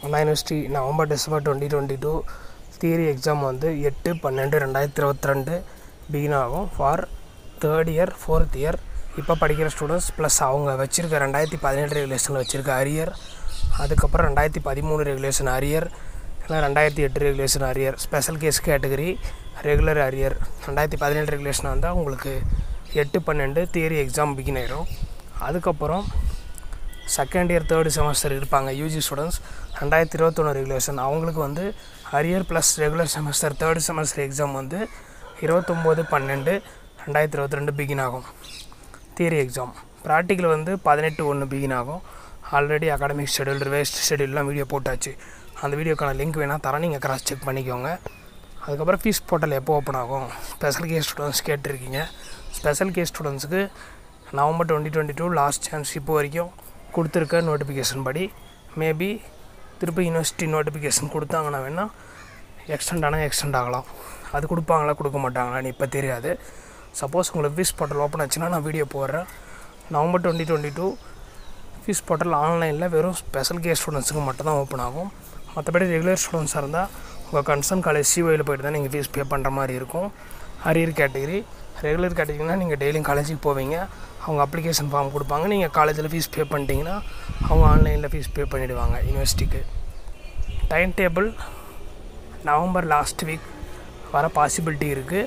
அண்ணா university November December twenty twenty two theory exam வந்து எட்டு பன்னெண்டு ரெண்டாயிரத்தி இருபத்தி ரெண்டு பிகின் ஆகும் for third year fourth year இப்போ படிக்கிற ஸ்டூடெண்ட்ஸ் ப்ளஸ் அவங்க வச்சுருக்க ரெண்டாயிரத்தி பதினெட்டு ரெகுலேஷனில் வச்சுருக்க அரியர் அதுக்கப்புறம் ரெண்டாயிரத்தி பதிமூணு ரெகுலேஷன் அரியர் இல்லை ரெண்டாயிரத்தி எட்டு regulation arrear special case category regular arrear ரெண்டாயிரத்தி பதினேழு ரெகுலேஷன் வந்தால் உங்களுக்கு எட்டு பன்னெண்டு தியரி எக்ஸாம் பிகின் ஆயிரும் அதுக்கப்புறம் செகண்ட் இயர் தேர்டு செமஸ்டர் இருப்பாங்க யூஜி ஸ்டூடெண்ட்ஸ் ரெண்டாயிரத்தி இருபத்தொன்று ரெகுலேஷன் அவங்களுக்கு வந்து arrear plus regular semester third semester exam வந்து இருபத்தொம்போது பன்னெண்டு ரெண்டாயிரத்தி இருபத்தி ரெண்டு பிகின் ஆகும் தியரி எக்ஸாம் ப்ராக்டிக்கல் வந்து பதினெட்டு ஒன்று பிகின் ஆகும் ஆல்ரெடி அகாடமிக் ஷெடியூல் வேஸ்ட் ஷெடியூல்லாம் வீடியோ போட்டாச்சு அந்த வீடியோக்கான லிங்க் வேணால் தரேன் நீங்கள் கிராஸ் செக் பண்ணிக்கோங்க அதுக்கப்புறம் ஃபீஸ் போர்ட்டல் எப்போ ஓப்பன் ஆகும் ஸ்பெஷல் கேஸ் ஸ்டூடெண்ட்ஸ் கேட்டிருக்கீங்க ஸ்பெஷல் கேஸ் ஸ்டூடெண்ட்ஸுக்கு November twenty twenty two last chance இப்போ வரைக்கும் கொடுத்துருக்க நோட்டிஃபிகேஷன் படி மேபி திருப்பி யூனிவர்சிட்டி நோட்டிஃபிகேஷன் கொடுத்தாங்கன்னா வேணால் எக்ஸ்டெண்ட் ஆனால் எக்ஸ்டெண்ட் ஆகலாம் அது கொடுப்பாங்களா கொடுக்க மாட்டாங்களான்னு இப்போ தெரியாது சப்போஸ் உங்களுக்கு ஃபீஸ் போர்ட்டல் ஓப்பன் ஆச்சுன்னா நான் வீடியோ போடுறேன் November twenty twenty two fees portal ஆன்லைனில் வெறும் ஸ்பெஷல் கேஸ் ஸ்டூடெண்ட்ஸுக்கு மட்டும் தான் ஓப்பன் ஆகும் மற்றபடி ரெகுலர் ஸ்டூடெண்ட்ஸாக இருந்தால் உங்கள் கன்சர்ன் காலேஜ் சிஓயில் போயிட்டு தான் நீங்கள் ஃபீஸ் பே பண்ணுற மாதிரி இருக்கும் அரியர் கேட்டகிரி ரெகுலர் கேட்டகிரினா நீங்கள் டெய்லியும் காலேஜுக்கு போவீங்க அவங்க அப்ளிகேஷன் ஃபார்ம் கொடுப்பாங்க நீங்கள் காலேஜில் ஃபீஸ் பே பண்ணிட்டீங்கன்னா அவங்க ஆன்லைனில் ஃபீஸ் பே பண்ணிவிடுவாங்க யூனிவர்சிட்டிக்கு time table November last week வர பாசிபிலிட்டி இருக்குது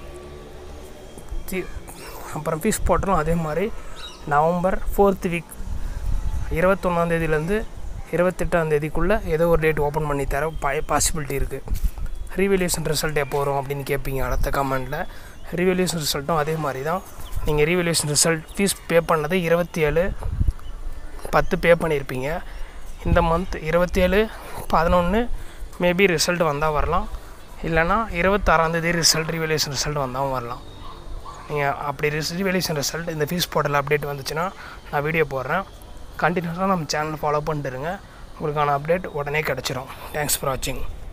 தி- அப்புறம் ஃபீஸ் போட்டாலும் அதே மாதிரி நவம்பர் ஃபோர்த் வீக் இருபத்தொன்னாந்தேதியிலேருந்து இருபத்தெட்டாந்தேதிக்குள்ளே ஏதோ ஒரு டேட் ஓப்பன் பண்ணி தர பய பாசிபிலிட்டி இருக்குது ரீவல்யூஷன் ரிசல்ட் எப்போ வரும் அப்படின்னு கேட்பீங்க அடுத்த கமெண்டில் ரீவல்யூஷன் ரிசல்ட்டும் அதே மாதிரி தான் நீங்கள் ரீவல்யூஷன் ரிசல்ட் ஃபீஸ் பே பண்ணது இருபத்தி ஏழு பத்து பே பண்ணியிருப்பீங்க இந்த மந்த் இருபத்தி ஏழு பதினொன்று மேபி ரிசல்ட் வந்தால் வரலாம் இல்லைன்னா இருபத்தாறாந்தேதி ரிசல்ட் ரிவல்யூஷன் ரிசல்ட் வந்தாலும் வரலாம் நீங்கள் அப்படி ரிவல்யூஷன் ரிசல்ட் இந்த ஃபீஸ் போர்ட்டல் அப்டேட் வந்துச்சுன்னா நான் வீடியோ போடுறேன் கண்டினியூஸாக நம்ம சேனல் ஃபாலோ பண்ணிட்டு இருங்க உங்களுக்கான அப்டேட் உடனே கிடச்சிரும் தேங்க்ஸ் ஃபார் வாட்சிங்